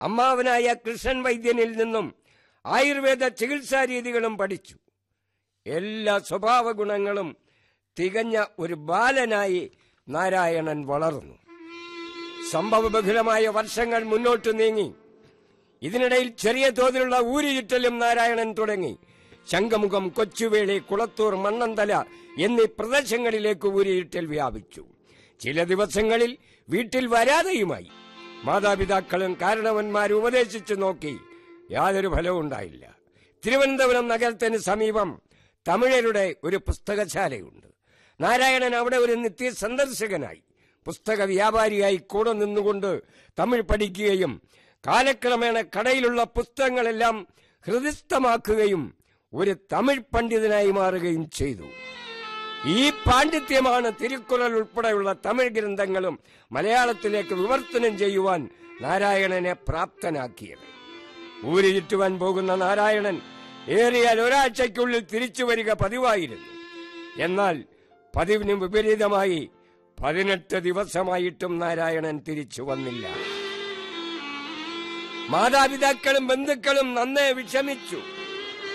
അമ്മാവനായ കൃഷ്ണൻ വൈദ്യനിൽ നിന്നും ആയുർവേദ ചികിത്സാ രീതികളും പഠിച്ചു എല്ലാ സ്വഭാവ ഗുണങ്ങളും തികഞ്ഞ ഒരു ബാലനായി നാരായണൻ വളർന്നു സംഭവബഹുലമായ വർഷങ്ങൾ മുന്നോട്ട് നീങ്ങി ഇതിനിടയിൽ ചെറിയ തോതിലുള്ള ഊരുചുറ്റലും നാരായണൻ തുടങ്ങി ശംഖമുഖം കൊച്ചുവേളി കുളത്തൂർ മണ്ണന്തല എന്നീ പ്രദേശങ്ങളിലേക്ക് ഊരുചുറ്റൽ വ്യാപിച്ചു ചില ദിവസങ്ങളിൽ വീട്ടിൽ വരാതെയുമായി മാതാപിതാക്കളും കാരണവന്മാരും ഉപദേശിച്ചു നോക്കി യാതൊരു ഫലവും ഉണ്ടായില്ല തിരുവനന്തപുരം നഗരത്തിന് സമീപം തമിഴരുടെ ഒരു പുസ്തകശാലയുണ്ട് നാരായണൻ അവിടെ ഒരു നിത്യ സന്ദർശകനായി പുസ്തക വ്യാപാരിയായി കൂടെ നിന്നുകൊണ്ട് തമിഴ് പഠിക്കുകയും കാലക്രമേണ കടയിലുള്ള പുസ്തകങ്ങളെല്ലാം ഹൃദയസ്ഥമാക്കുകയും ഒരു തമിഴ് പണ്ഡിതനായി മാറുകയും ചെയ്തു ഈ പാണ്ഡിത്യമാണ് തിരുക്കുറൽ ഉൾപ്പെടെയുള്ള തമിഴ് ഗ്രന്ഥങ്ങളും മലയാളത്തിലേക്ക് വിവർത്തനം ചെയ്യുവാൻ നാരായണനെ പ്രാപ്തനാക്കിയത് ഊര് ചുറ്റുവാൻ പോകുന്ന നാരായണൻ ഏറിയാൽ ഒരാഴ്ചയ്ക്കുള്ളിൽ തിരിച്ചു വരിക പതിവായിരുന്നു എന്നാൽ പതിവിന് വിപരീതമായി പതിനെട്ട് ദിവസമായിട്ടും നാരായണൻ തിരിച്ചു വന്നില്ല മാതാപിതാക്കളും ബന്ധുക്കളും നന്നേ വിഷമിച്ചു